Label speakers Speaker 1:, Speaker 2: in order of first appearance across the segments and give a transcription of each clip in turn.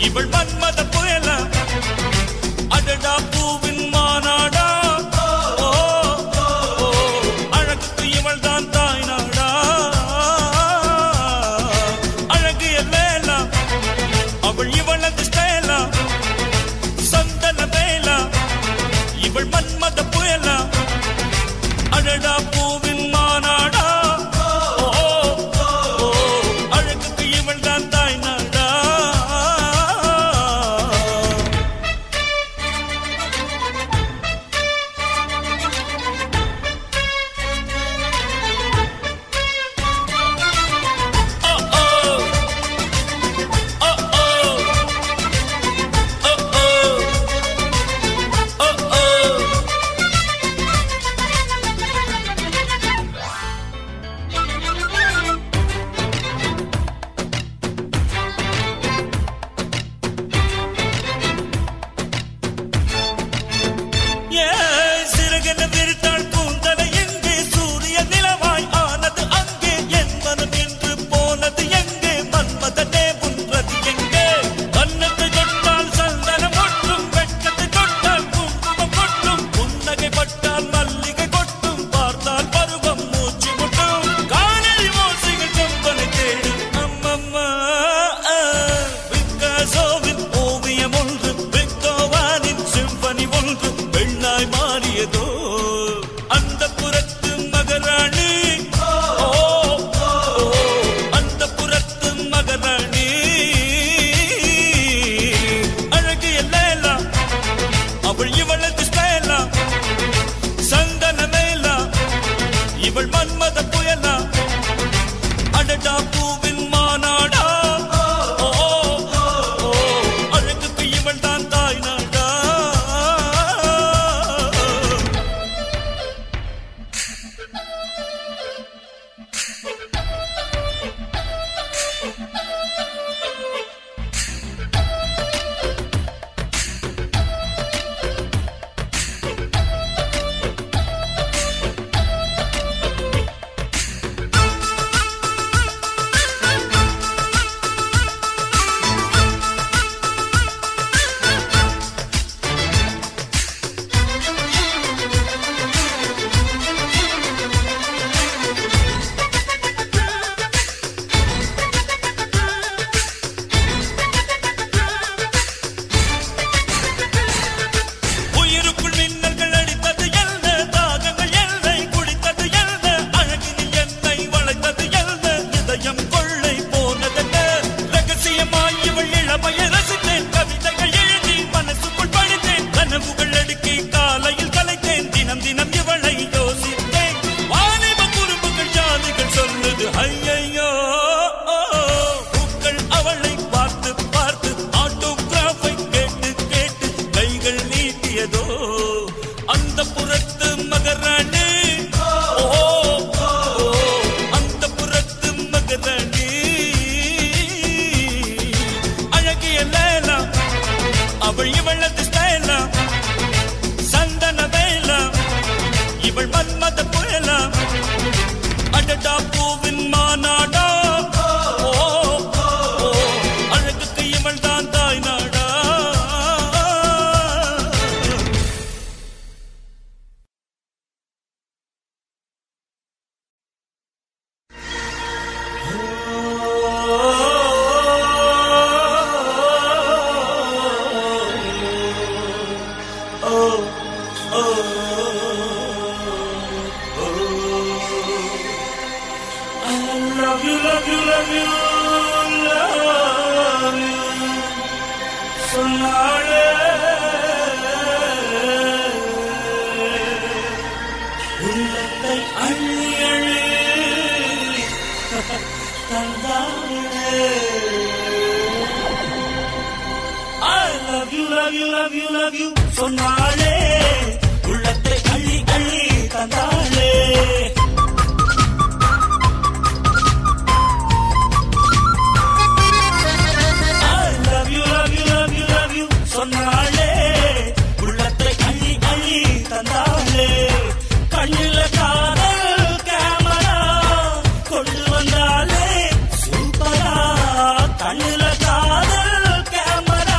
Speaker 1: இவள் மன்மத புயலா அடடா பூவின் மாநாடா ஓ, ஓ, அழகுக்கு இவள் தான் தாய் நாடா அழகு எல்லேலா அவள் இவளது ஸ்டைலா சந்தன வேலா இவள் மன்மத புயலா அடடா பூவின் மாநாடா ஓ, ஓ, அழகுக்கு இவள் தான் தாய் நாடா ஏன் சிறகென விரித்தாள் கூந்தலை எங்கே சூரிய நிலவாய் ஆனது அங்கே என் மனம் என்று போனது எங்கே மன்மதனே உன்றது எங்கே கண்ணத்தை தொட்டால் சந்தனம் ஒட்டும் வெட்கத்தை தொட்டால் குங்குமம் கொட்டும் புன்னகை பட்டால் மல்லிகை கொட்டும் பார்த்தால் பருவம் மூச்சு முட்டும் காணல் ஓசைகள் கொம்பனை தேடும் அம்மம்மா பிக்காசோவின் ஓவியம் ஒன்று பெத்தோவானின் சிம்பனி ஒன்று பெண்ணாய் மாறியதோ அந்த புறத்து மகராணி ஓ, ஓ, அந்த புறத்து மகராணி அழகு எல்லேலா அவள் இவளது ஸ்டைலா சந்தன மேலா இவள் மன்மத புயலா அடடா பூவின் மாநாடா ஓ, ஓ, அழகுக்கு இவள் தான் தாய் நாடா உயிருக்குள் மின்னல்கள் அடித்தது என்ன தாகங்கள் என்னை குடித்தது என்ன அழகினில் என்னை வளைத்தது என்ன இதயம் கொள்ளை போனதென்ன ரகசியமாய் இவள் இளமையை ரசித்தேன் கவிதைகள் எழுதி மனசுக்குள் படித்தேன் கனவுகள் அடுக்கி காலையில் கலைத்தேன் தினம் தினம் இவளை யோசித்தேன் வாலிப குறும்புகள் ஜாதிகள் சொல்லுது ஐயையோ பூக்கள் அவளை பார்த்து பார்த்து ஆட்டோகிராஃபை கேட்டு கேட்டு கைகள் நீட்டியதோ அந்த புறத்து மகராணி ஓ, ஓ, அந்த புறத்து மகராணி அழகிய லேலா அவள் இவளது ஸ்டைலா சந்தன வேலா இவள் மன்மத புயலா அடடா பூவின் மாநாடா ஓ, ஓ, அழகுக்கு இவள் தான் தாய் நாடா I love you, love you, love you, love you. சொன்னாளே உள்ளத்தை அள்ளி அள்ளி தந்தாளே I love you, love you, love you, love you சொன்னாளே உள்ளத்தை அள்ளி அள்ளி தந்தாளே I love you, love you, love you, love you சொன்னாளே உள்ளத்தை அள்ளி அள்ளி தந்தாளே கண்ணில காதல் கேமரா கொண்டு வந்தாளே சூப்பரா கண்ணில காதல் கேமரா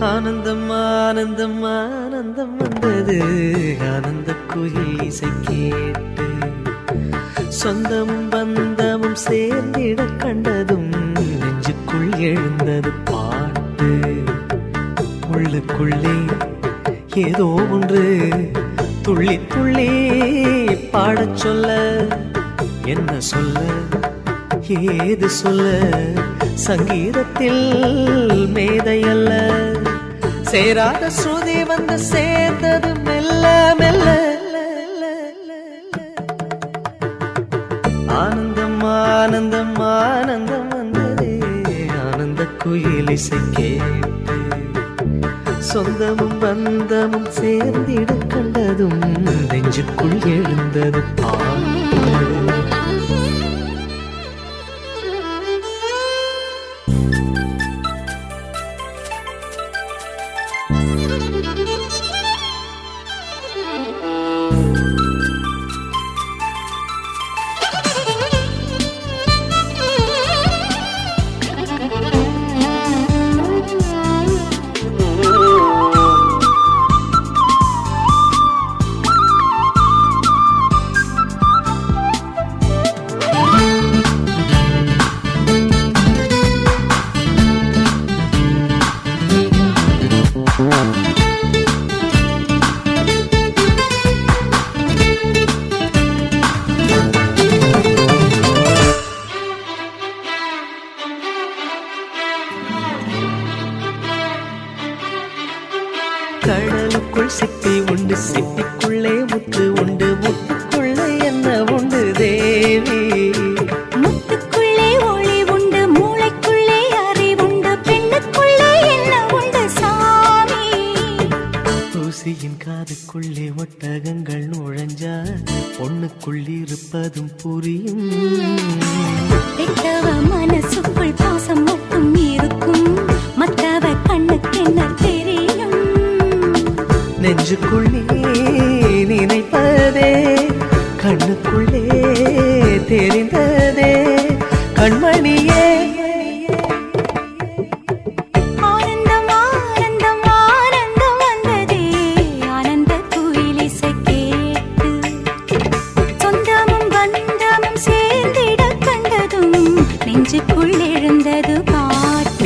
Speaker 2: ஆனந்தம் ஆனந்தம் ஆனந்தம் வந்தது ஆனந்த குயில் இசை கேட்டு சொந்தமும் பந்தமும் சேர்ந்திட கண்டதும் நெஞ்சுக்குள் எழுந்தது பாட்டு உள்ளுக்குள்ளே ஏதோ ஒன்று துள்ளி துள்ளி பாடச் சொல்ல என்ன சொல்ல ஏது சொல்ல சங்கீதத்தில் மேதை அல்ல சேராத ஸ்ருதி வந்து சேர்ந்தது மெல்ல மெல்ல ஆனந்தம் ஆனந்தம் ஆனந்தம் வந்ததே ஆனந்த குயில் இசை கேட்டு சொந்தமும் பந்தமும் சேர்ந்திட கண்டதும் நெஞ்சுக்குள் எழுந்தது பாட்டு கடலுக்குள் சிப்பி உண்டு சிப்பிக்குள்ளே முத்து உண்டு முத்துக்குள்ளே என்ன உண்டு தேவி
Speaker 3: முத்துக்குள்ளே ஒளி உண்டு மூளைக்குள்ளே அறிவுண்டு பெண்ணுக்குள்ளே என்ன உண்டு சாமி
Speaker 2: ஊசியின் காதுக்குள்ளே ஒட்டகங்கள் நுழைஞ்சா பொண்ணுக்குள் இருப்பதும் புரியும்
Speaker 3: பெற்றவ மனசுக்குள் பாசம் மட்டும் இருக்கும் மற்றவ கண்ணுக்கு என்ன தெரியும்
Speaker 2: நெஞ்சுக்குள்ளே நினைப்பதே கண்ணுக்குள்ளே தெரிந்ததே கண்மணியே
Speaker 3: ஆனந்தம் ஆனந்தம் ஆனந்தம் வந்ததே ஆனந்த குயிலிசை கேட்டு சொந்தமும் பந்தமும் சேர்ந்திட கண்டதும் நெஞ்சுக்குள் எழுந்தது பாட்டு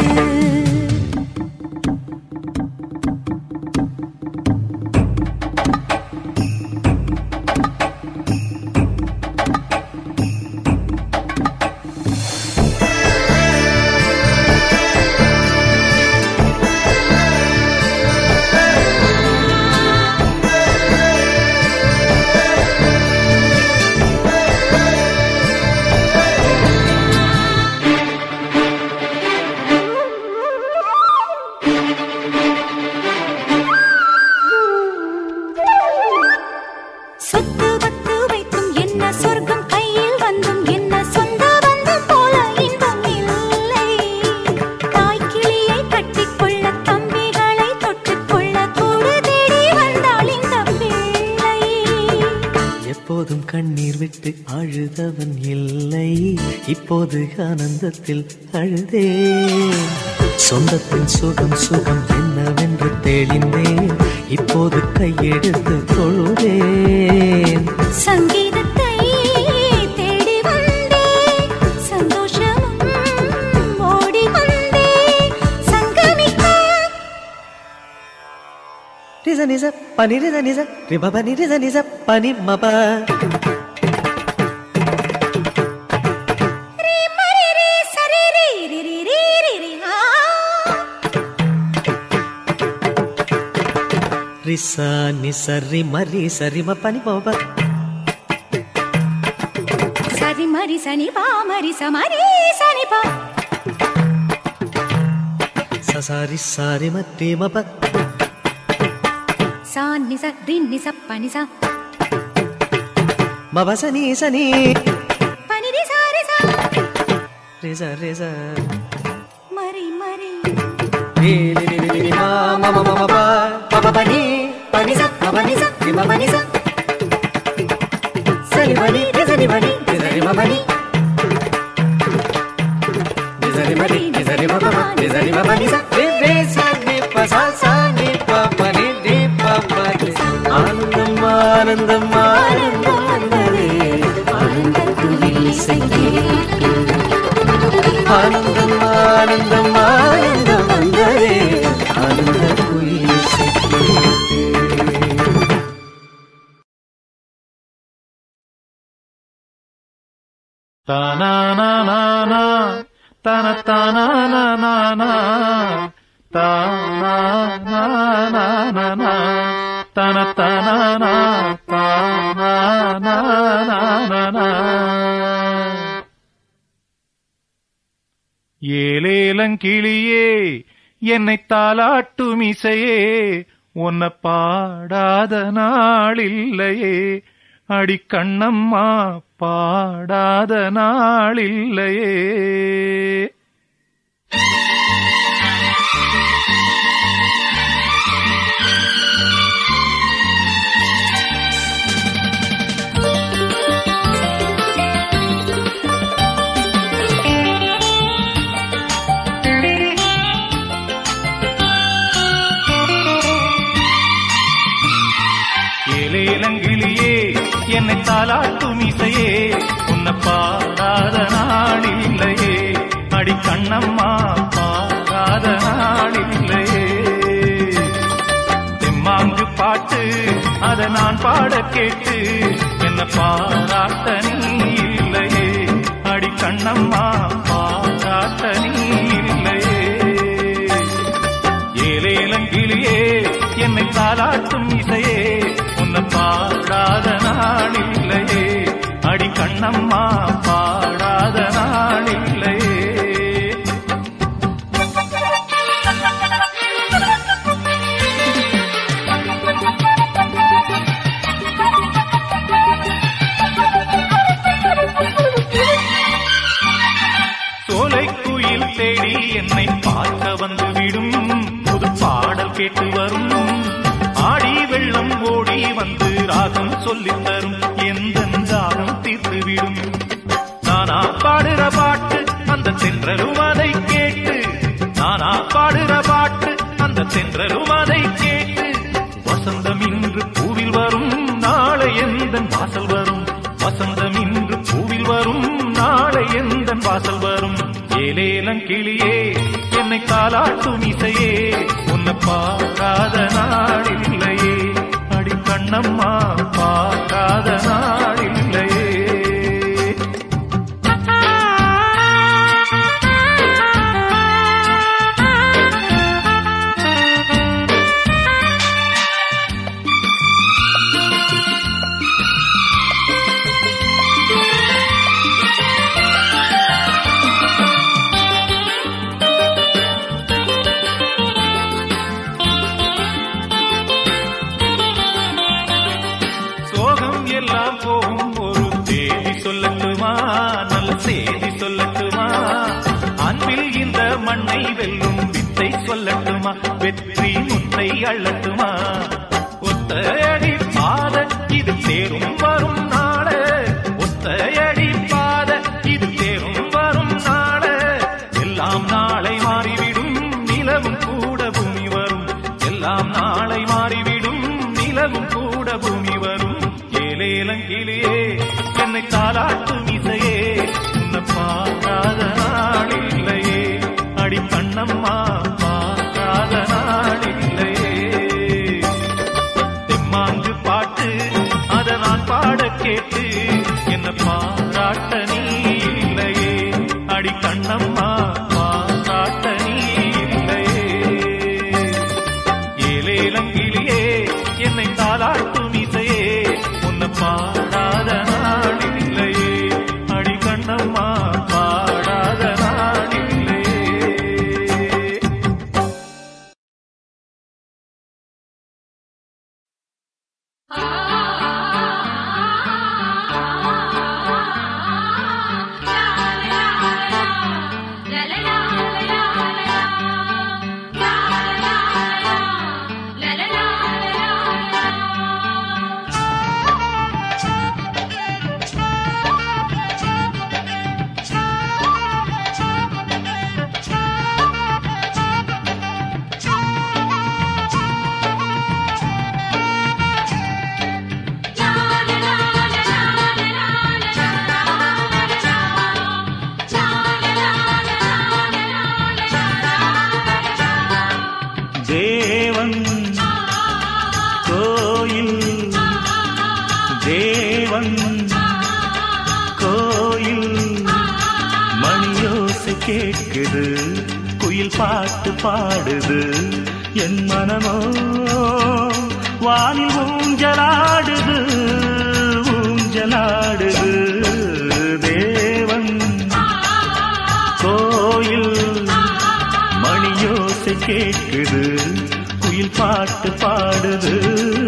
Speaker 3: சொத்து வத்து வைத்தும் என்ன சொர்க்கம் கையில் வந்தும் என்ன சொந்த பந்தம் போல இன்பம் இல்லை தாய்க்கிளியை கட்டிக்கொள்ள தம்பிகளை தொட்டுக்கொள்ள கூடு தேடி வந்தாள் இந்த பிள்ளை
Speaker 2: எப்போதும் கண்ணீர் விட்டு அழுதவன் இல்லை இப்போது ஆனந்தத்தில் அழுதே சொந்தத்தின் சுகம் சுகம் என்னவென்று தெளிந்தேன் இப்போது கையெடுத்து தொழுதேன்
Speaker 3: சங்கீதத்தை தேடி வந்தேன் சந்தோஷமும் ஓடி வந்தேன் சங்கமிக்க
Speaker 2: நிச நிச பனி நிச நிச ரிப பனி நிச நிச பனி மப
Speaker 3: ரீ மரி ரீ சரி ரீ ரி ரி ரி ரி ரி ஆ.
Speaker 2: ரிசா நிச ரிம ரி சரிம பனி மப
Speaker 3: சரி மரி சனி பா மரி சமரி சனி பா
Speaker 2: சசாரி சாரி மத்தி மப
Speaker 3: சா நி ச ரி நி ச ப நி ச
Speaker 2: மப சனி சனி
Speaker 3: பனி ரி சா ரி சா
Speaker 2: ரிச ரிச
Speaker 3: மரி மரி
Speaker 2: ரி ரி ரி ரி ரி மா ம ம ம ம ப ப ப பனி பனி ச ப பனி ச ரி ம பனி ச சனி பனி ரி சனி பனி ரி ச ரி ம பனி ரி ச ரி ம ரி ரி ச ரி ம ப ப ரி ச ரி ம பனி ச ரி ரி ச ரி ப ச ஆனந்தம் ஆனந்தம் வந்ததே ஆனந்த குயில் இசை கேட்டு ஆனந்தம் ஆனந்தம் ஆனந்தம் வந்ததே ஆனந்த குயில் இசை கேட்டு
Speaker 4: தானானானானா, தனத்தானானானானா, தானானானானா, தனத்தானானா, தானானானானா. ஏலேலங்கிளியே என்னை தாலாட்டும் இசையே உன்னை பாடாத நாளில்லையே அடி கண்ணம்மா பாடாத நாளில்லையே ஏலேலங்கிளியே என்னை தாலாட்டும் இசையே உன்னை பாடாத நாளில்லையே அடி கண்ணம்மா பாடாத நாளில்லையே தெம்மாங்கு பாட்டு அத நான் பாட கேட்டு என்ன பாராட்ட நீ இல்லையே அடி கண்ணம்மா பாராட்ட நீ இல்லையே ஏலேலங்கிளியே என்னை தாலாட்டும் இசையே உன்னை பாடாத நாளில்லையே அடி கண்ணம்மா பாடாத நாளில்லையே சோலை குயில் தேடி என்னை பார்க்க வந்து விடும் புது பாடல் கேட்டு வரும் ஆடி வெள்ளம் ஓடி வந்து ராகம் சொல்லித் தரும் எந்த ராகம் தீர்த்து விடும் நானா பாடுற பாட்டு அந்த தென்றலும் அதை கேட்டு நானா பாடுற பாட்டு அந்த தென்றலும் அதை கேட்டு வசந்தம் இன்று பூவில் வரும் நாளை எந்த வாசல் வரும் வசந்தம் இன்று பூவில் வரும் நாளை எந்த வாசல் வரும் ஏலேலம் கிளியே என்னை காலாட்டும் இசையே உன்னை பாராத நாளில்லையே அடி கண்ணம்மா பாராத நாளில்லையே சோகம் எல்லாம் போகும் ஒரு தேதி சொல்லட்டுமா நல்ல செய்தி சொல்லட்டுமா அன்பில் இந்த மண்ணை வெல்லும் வித்தை சொல்லட்டுமா வெற்றி முத்தை அள்ளட்டுமா ஒத்தையடி பாத இது தேரும் வரும் நாள ஒத்தையடி பாத இது தேரும் வரும் நாள எல்லாம் நாளை மாறிவிடும் நிலவும் கூட பூமி வரும் எல்லாம் நாளை மாறிவிடும் நிலவும் கூட பூமி வரும் ஏலேலங்கிலேயே என்னை தாலாட்டும் இசையே உன்னை பாராத நாளில்லையே அடி கண்ணம்மா பாராத நாளில்லையே தெம்மாங்கு பாட்டு அத நான் பாட கேட்டு என்ன பாராட்ட நீ இல்லையே அடி கண்ணம்மா பாராட்ட நீ இல்லையே ஏலேலங்கிளியே என்னை தாலாட்டும் இசையே உன்னை பாடாத நாளில்லையே அடி கண்ணம்மா பாடாத நாளில்லையே
Speaker 5: La la la la la la
Speaker 4: கேட்குது குயில் பாட்டு பாடுது என் மனமோ வானில் ஊஞ்சலாடுது ஊஞ்சலாடுது தேவன் கோயில் மணியோசை கேட்குது குயில் பாட்டு பாடுது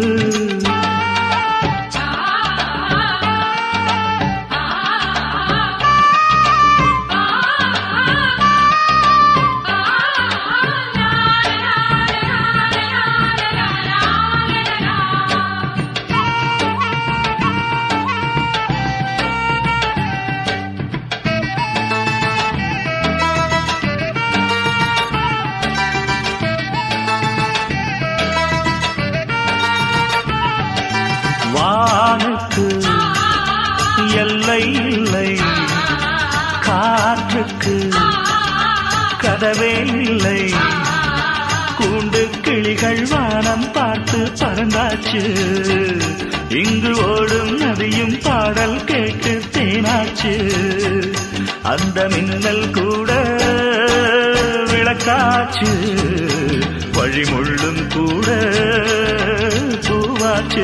Speaker 4: வானுக்கு எல்லை இல்லை காற்றுக்கு கதவே இல்லை கூண்டு கிளிகள் வானம் பார்த்து பறந்தாச்சு இங்கு ஓடும் நதியும் பாடல் கேட்டு தேனாச்சு அந்த மின்னல் கூட விளக்காச்சு வழிமுள்ளும் கூட பூவாச்சு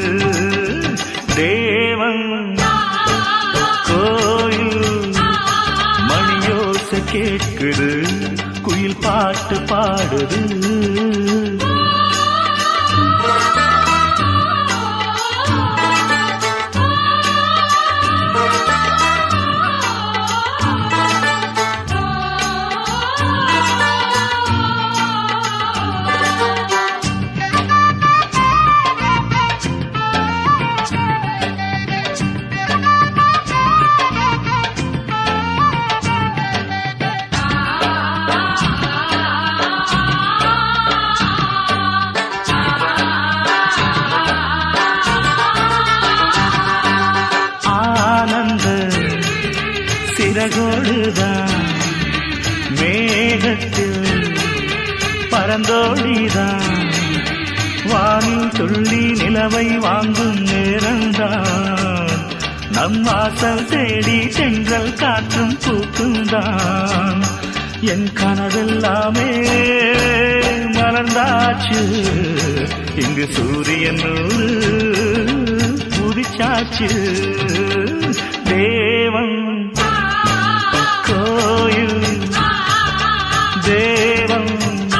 Speaker 4: தேவன் கோயில் மணியோசை கேட்குது குயில் பாட்டு பாடுது ஆனந்த சிறகோடுதான் மேகத்தில் பரந்தோடிதான் வானில் துள்ளி நிலவை வாங்கும் நேரம்தான் நம் வாசல் தேடி சென்றல் காற்றும் பூக்கும்தான் என் கனவெல்லாமே மலர்ந்தாச்சு இங்கு சூரியன் நூறு உதிச்சாச்சு தேவன் கோயில் தேவன்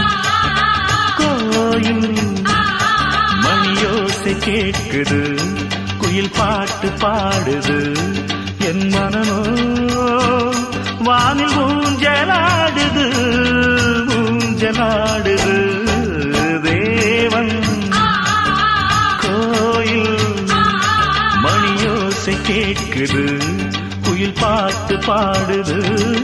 Speaker 4: கோயில் மணியோசை கேட்குது குயில் பாட்டு பாடுது என் மனமோ வானில் ஊஞ்சலாடுது ஊஞ்சலாடுது தேவன் கோயில் மணியோசை கேட்குது குயில் பாட்டு பாடுது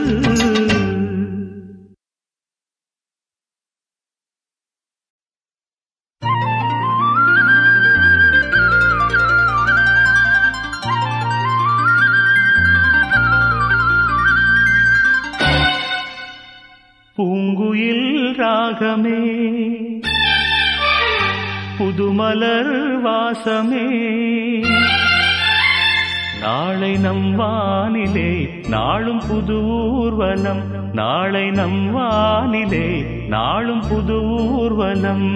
Speaker 4: பூங்குயில் ராகமே புதுமலர் வாசமே நாளை நம் வானிலே நாளும் புது ஊர்வலம் நாளை நம் வானிலே நாளும் புது ஊர்வலம்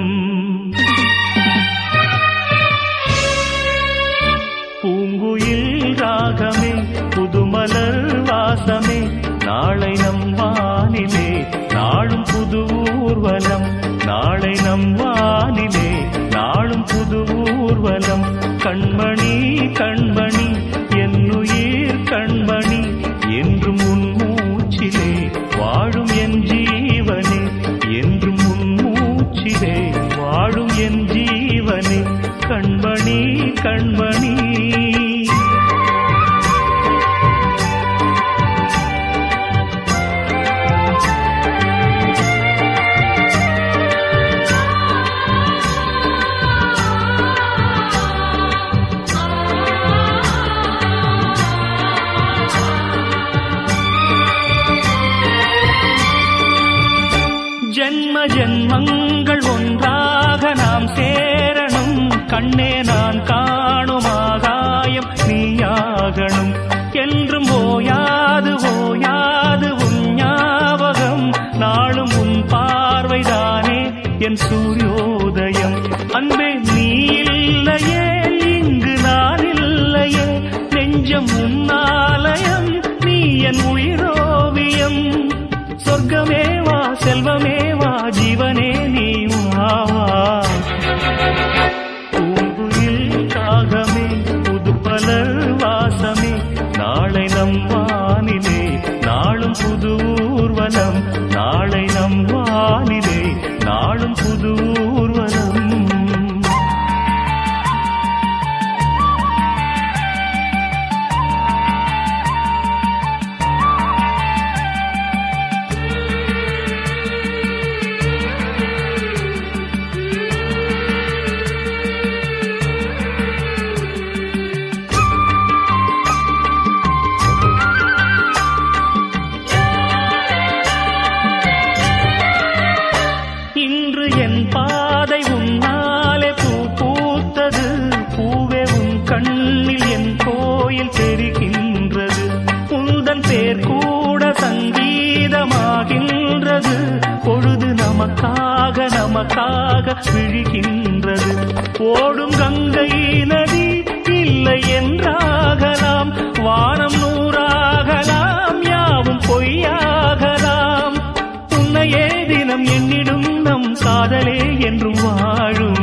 Speaker 4: பூங்குயில் ராகமே புதுமலர் வாசமே நாளை நம் வானிலே நாளும் புது ஊர்வலம் நாளை நம் வானிலே நாளும் புது ஊர்வலம் கண்மணி கண்மணி என்னுயிர் கண்மணி என்றும் உன் மூச்சிலே வாழும் என் ஜீவனே என்றும் உன் மூச்சிலே வாழும் என் ஜீவனே கண்மணி கண்மணி ஜென்ம ஜென்மங்கள் ஒன்றாக நாம் சேரணும் கண்ணே நான் காணும் ஆகாய நமக்காக விழுகின்றது ஓடும் கங்கை நதி இல்லை என்றாகலாம் வானம் நூறாகலாம் யாவும் பொய்யாகலாம் உன்னையே தினம் எண்ணிடும் நம் காதலே என்றும் வாழும்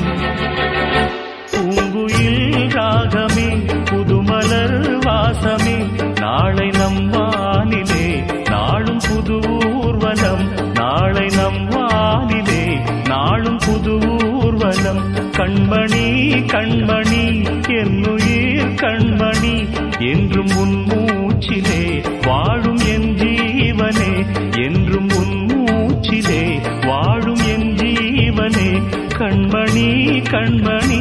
Speaker 4: பூங்குயில் ராகமே புதுமலர் வாசமே நாளை நம் வானிலே நாளும் புது ஊர்வலம் நாளை நம் வானிலே நாளும் புது ஊர்வலம் கண்மணி கண்மணி என்னுயிர் கண்மணி என்றும் உன் மூச்சிலே வாழும் என் ஜீவனே என்றும் உன் மூச்சிலே வாழும் என் ஜீவனே கண்மணி கண்மணி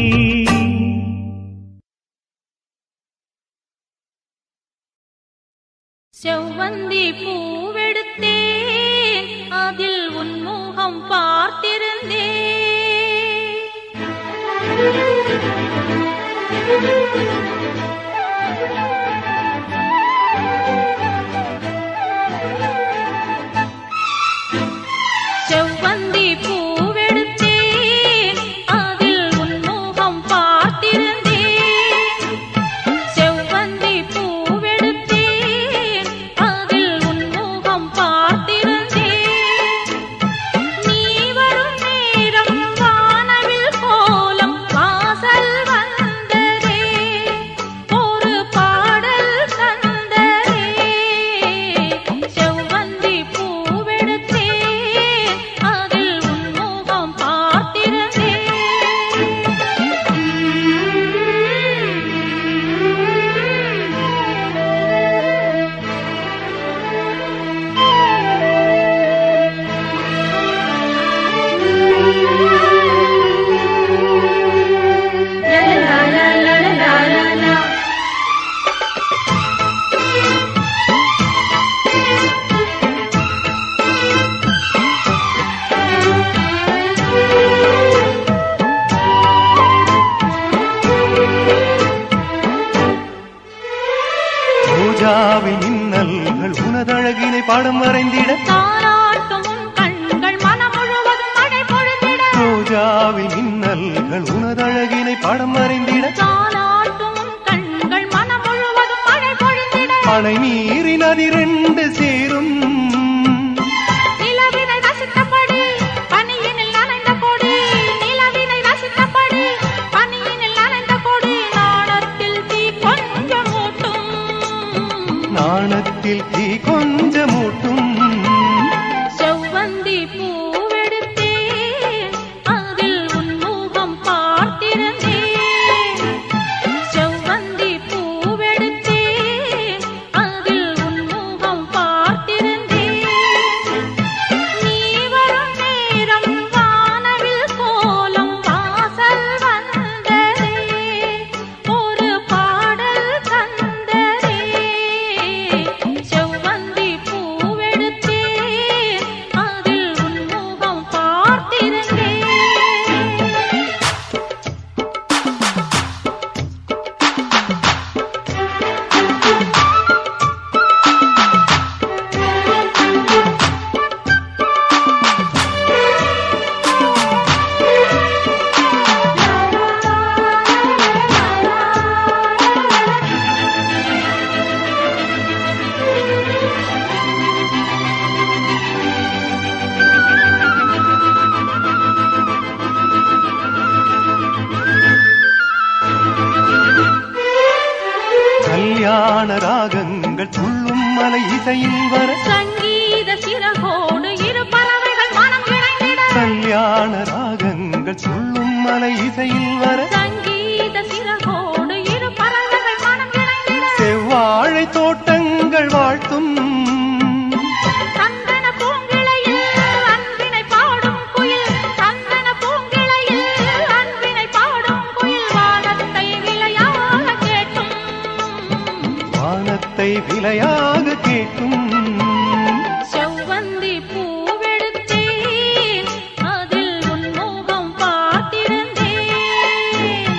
Speaker 5: செவ்வந்தி பூவெடுத்தேன் அதில் உன் முகம் பார்த்திருந்தேன் செவ்வந்தி பூவெடுத்தேன் அதில் உன் முகம் பார்த்திருந்தேன் செவ்வந்தி பூவெடுத்தேன் அதில் உன் முகம் பார்த்திருந்தேன் நீ வரும் நேரம் வானவில் கோலம் வாசல் வந்ததே ஒரு பாடல் தந்ததே செவ்வந்தி பூவெடுத்தேன் அதில் உன் முகம் பார்த்திருந்தேன் La la la la la la la.
Speaker 6: ரோஜாவில் மின்னல்கள் உனதழகினை பாடம் வரைந்திட
Speaker 5: தாலாட்டும் உன் கண்கள் மனம் முழுவதும் மழை பொழிந்திட
Speaker 6: ரோஜாவில் மின்னல்கள் உனதழகினை பாடம் வரைந்திட
Speaker 5: தாலாட்டும் உன் கண்கள் மனம் முழுவதும் மழை பொழிந்திட
Speaker 6: அணை நீரி நதி ரெண்டு சேரும்
Speaker 5: நிலவினை ரசித்தபடி பனியினில் நனைந்த கொடி நிலவினை ரசித்தபடி பனியினில் நனைந்த கொடி நாணத்தில் தீ கொஞ்சம் மூட்டும்
Speaker 6: நாணத்தில் தீ கொஞ்சமூட்டும்
Speaker 5: செவ்வந்தி பூவெடுத்தேன் அதில் உன் முகம் பார்த்திருந்தேன் செவ்வந்தி பூவெடுத்தேன் அதில் உன் முகம் பார்த்திருந்தேன் நீ வரும் நேரம் வானவில் கோலம் வாசல் வந்ததே ஒரு பாடல் தந்ததே செவ்வந்தி பூவெடுத்தேன் அதில் உன் முகம் பார்த்திருந்தேன்
Speaker 6: கல்யாண ராகங்கள் துள்ளும் மலை இசையில் வர
Speaker 5: சங்கீத சிறகோடு இரு பறவைகள் மனம் இணைந்திட
Speaker 6: கல்யாண ராகங்கள் துள்ளும் மலை இசையில் வர
Speaker 5: சங்கீத சிறகோடு இரு பறவைகள் மனம் இணைந்திட
Speaker 6: செவ்வாழை தோட்டங்கள் வாழ்த்தும்
Speaker 5: சந்தன பூங்கிளையில் அன்பினை பாடும் குயில் சந்தன பூங்கிளையில் அன்பினை பாடும் குயில் வானத்தை விளையாக கேட்டும்
Speaker 6: வானத்தை விலையாக கேட்கும்
Speaker 5: செவ்வந்தி பூவெடுத்தேன் அதில் உன் முகம் பார்த்திருந்தேன்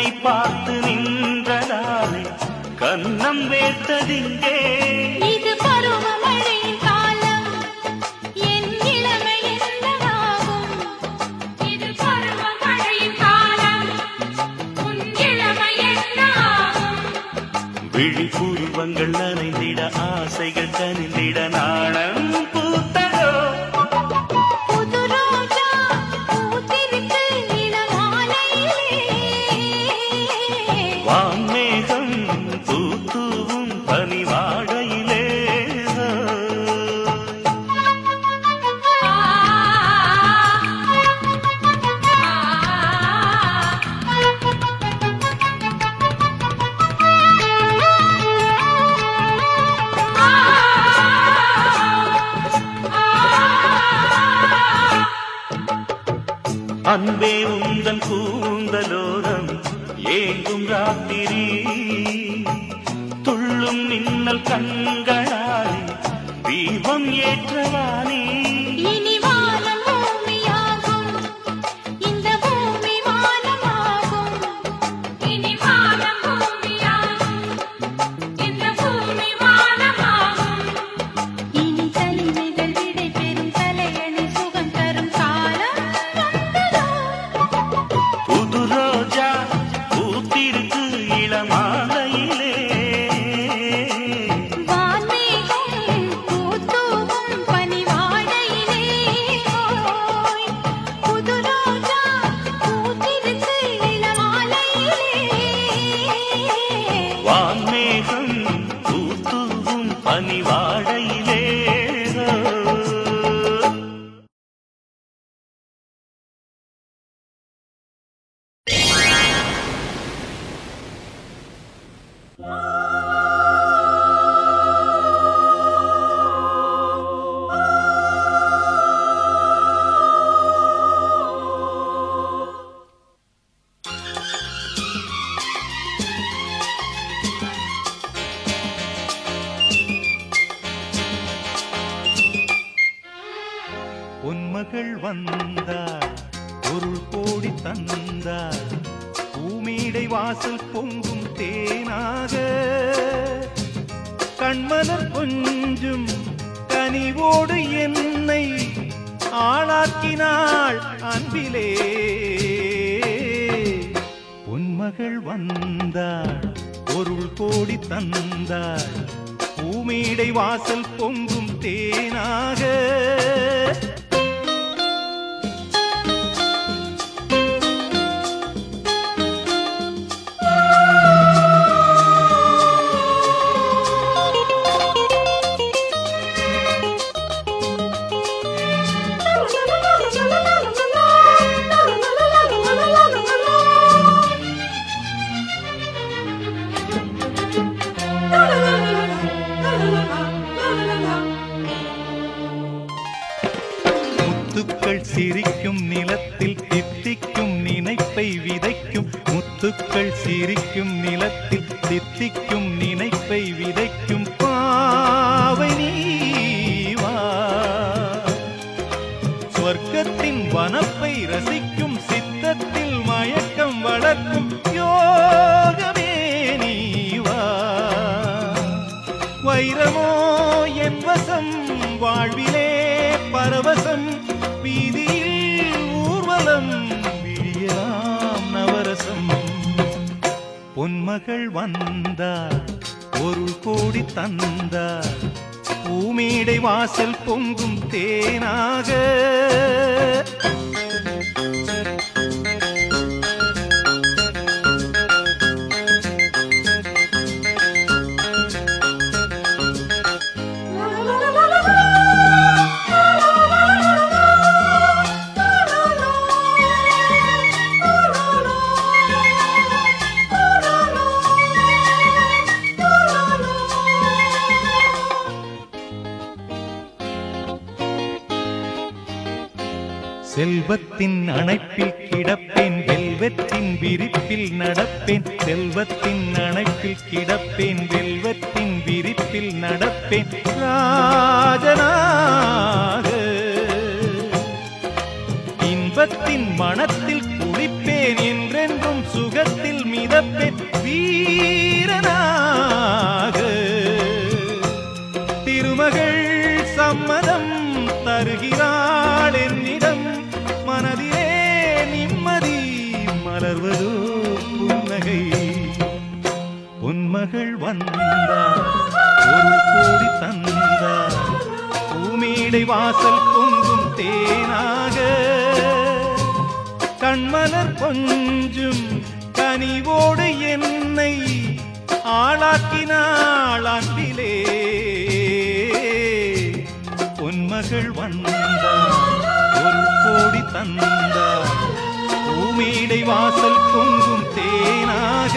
Speaker 4: உன்னை பார்த்து நின்றதாலே கன்னம் வேர்த்ததிங்கே
Speaker 5: இது பருவமழையின் காலம் என் இளமை என்னவாகும் இது பருவமழையின் காலம் உன் இளமை என்னாகும்
Speaker 4: விழிப்புருவங்கள் நனைந்திட ஆசைகள் கனிந்திட நாணம் பூத்ததோ
Speaker 5: புது ரோஜா பூத்திருக்கு இளமாலையிலே
Speaker 4: வான்மேகம் தூத்தூவும் பனிவாடையிலே அன்பே உந்தன் கூந்தலோரம் ஏங்கும் ராத்திரி துள்ளும் மின்னல் கண்களாலே தீபம் ஏற்றவானே
Speaker 5: இனி வானம் பூமியாகும் இந்த பூமி வானமாகும் இனி வானம் பூமியாகும் இந்த பூமி வானமாகும் இனி தனிமைகள் விடை பெறும் தலையணி சுகம் தரும் காலம் வந்ததோ
Speaker 4: புது ரோஜா பூத்திருக்கு இளமாலையிலே
Speaker 5: வான்மேகம் பூத்தூவும் பனிவாடையிலே ஓய் புது ரோஜா பூத்திருக்கு இளமாலையிலே
Speaker 4: வான்மேகம் தூத்தூவும் பனிவாடையிலே
Speaker 6: பொன்மகள் வந்தார் பொருள் கோடி தந்தார் பூமீடை வாசல் பொங்கும் தேனாக கண்மலர் கொஞ்சும் கனிவோடு என்னை ஆளாக்கினாள் அன்பிலே பொன்மகள் வந்தாள் பொருள் கோடி தந்தாள் பூமீடை வாசல் பொங்கும் தேனாக முத்துக்கள் சிரிக்கும் நிலத்தில் தித்திக்கும் நினைப்பை விதைக்கும் முத்துக்கள் சிரிக்கும் நிலத்தில் தித்திக்கும் நினைப்பை விதைக்கும் பாவை நீவா சொர்க்கத்தின் வனப்பை ரசிக்கும் சித்தத்தில் மயக்கம் வளர்க்கும் யோகமே நீவா வைரமோ என் வசம் வாழ்விலே பரவசம் வீதியில் ஊர்வலம் விழியலாம் நவரசம் பொன்மகள் வந்தார் பொருள் கோடி தந்தார் பூமீடை வாசல் பொங்கும் தேனாக செல்வத்தின் அணைப்பில் கிடப்பேன் வெல்வத்தின் விரிப்பில் நடப்பேன் செல்வத்தின் அணைப்பில் கிடப்பேன் வெல்வத்தின் விரிப்பில் நடப்பேன் ராஜனாக இன்பத்தின் மனத்தில் குளிப்பேன் என்றென்றும் சுகத்தில் மிதப்பேன்
Speaker 4: இந்த பெண் வீரனாக திருமகள் சம்மதம் தருகிறாள் என்னிடம் மனதிலே நிம்மதி மலர்வதோ புன்னகை பொன்மகள் வந்தார் ஒரு கோடி தந்தார் பூமீடை வாசல் பொங்கும் தேனாக கண்மலர் கொஞ்சும் கனிவோடு என்னை ஆளாக்கினாள் அன்பிலே பொன்மகள் வந்தார் ஒரு கோடி தந்தார் பூமீடை வாசல் பொங்கும் தேனாக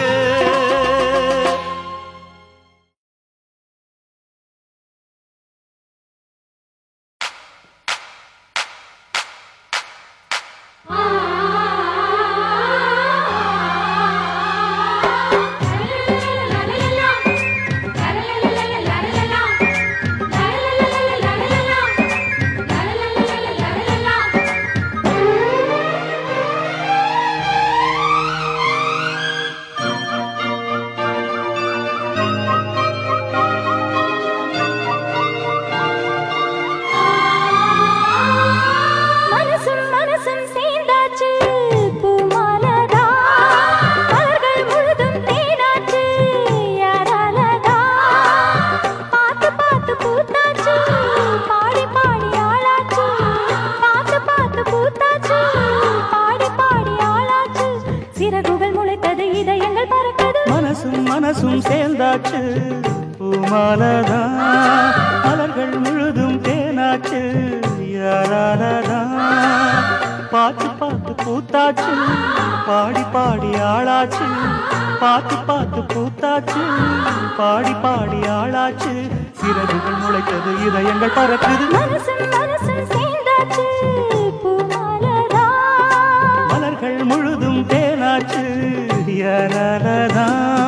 Speaker 3: மனசும் மனசும் சேர்ந்தாச்சு பூமாலதா மலர்கள் முழுதும் தேனாச்சு யாராலதா பார்த்து பார்த்து பூத்தாச்சு பாடி பாடி ஆளாச்சு பார்த்து பார்த்து பூத்தாச்சு பாடி பாடி ஆளாச்சு சிறகுகள் முளைத்தது இதயங்கள் பறக்குது
Speaker 4: மனசும் மனசும் சேர்ந்தாச்சு பூமாலதா மலர்கள் முழுதும் தேனாச்சு யாராலதா பார்த்து பார்த்து பூத்தாச்சு பாடி பாடி ஆளாச்சு பார்த்து பார்த்து பூத்தாச்சு பாடி பாடி ஆளாச்சு சிறகுகள் முளைத்தது இதயங்கள் பறக்குது
Speaker 3: மனசும் மனசும் சேர்ந்தாச்சு பூமாலதா
Speaker 4: மலர்கள் முழுதும் தேனாச்சு யாராலதா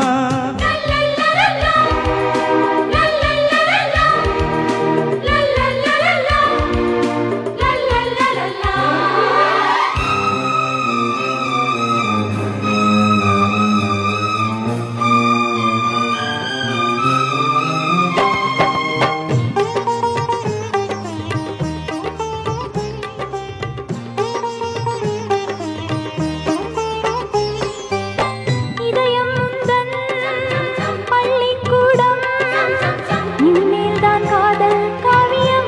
Speaker 3: இதயம் முந்தன் பள்ளிக்கூடம் இனிமேல்தான் காதல் காவியம்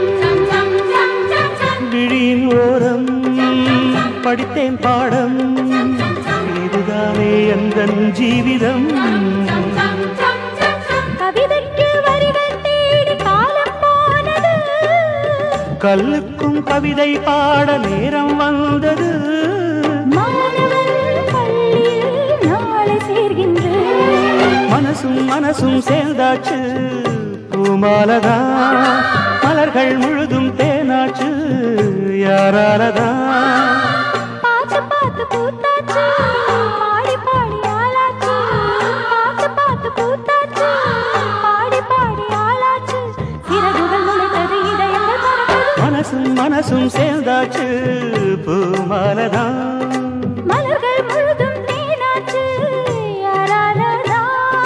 Speaker 4: விழியின் ஓரம் படித்தேன் பாடம் இதுதானே எந்த ஜீவிதம்
Speaker 3: கவிதைக்கு வரிகள் தேடி காலம் போனது
Speaker 4: கல்லுக்கும் கவிதை பாட நேரம் வந்தது
Speaker 3: மாணவன் பள்ளியில் நாளை சேர்கின்றேன்
Speaker 4: மனசும் மனசும் சேர்ந்தாச்சு பூமாலதா மலர்கள் முழுதும் தேனாச்சு யாராலதா
Speaker 3: பார்த்து பார்த்து பூத்தாச்சு பாடி பாடி ஆளாச்சு பார்த்து பார்த்து பூத்தாச்சு பாடி பாடி ஆளாச்சு சிறகுகள் முளைத்தது இதயங்கள் பறக்குது
Speaker 4: மனசும் மனசும் சேர்ந்தாச்சு பூமாலதா
Speaker 3: மலர்கள் முழுதும் தேனாச்சு யாராலதா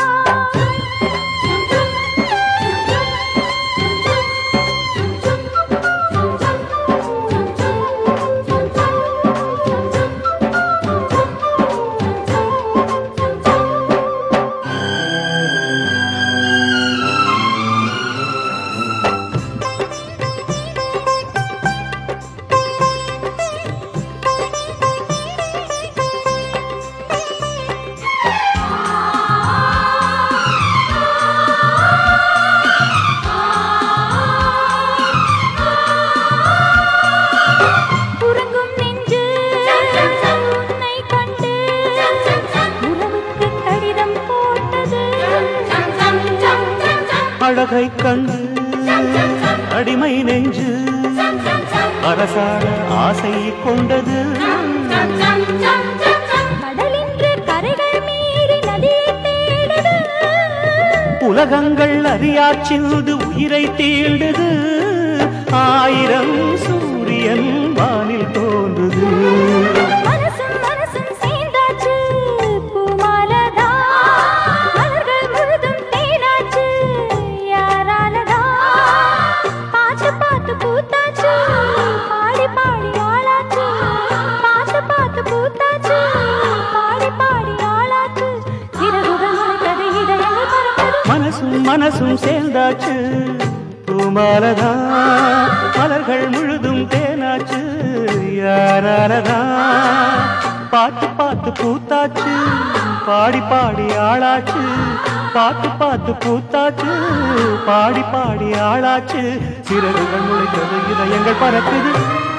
Speaker 3: உறங்கும் நெஞ்சு உன்னை கண்டு உறவுக்கு கடிதம் போட்டது
Speaker 4: அழகை கண்டு அடிமை நெஞ்சு அரசாட ஆசை கொண்டது
Speaker 3: கடலின்று கரைகள் மீறி நதியை தேடுது
Speaker 4: உலகங்கள் அறியாச்சில்து உயிரை தீண்டுது ஆயிரம் சூரியன் வானில் தோன்றுது
Speaker 3: மனசும் மனசும் சேர்ந்தாச்சு பூமாலதா
Speaker 2: மனசும் சேர்ந்தாச்சு பூமாலதா மலர்கள் முழுதும் தேனாச்சு யாராலதா பார்த்து பார்த்து பூத்தாச்சு பாடி பாடி ஆளாச்சு பார்த்து பார்த்து பூத்தாச்சு பாடி பாடி ஆளாச்சு சிறகுகள் முளைத்தது இதயங்கள் பறக்குது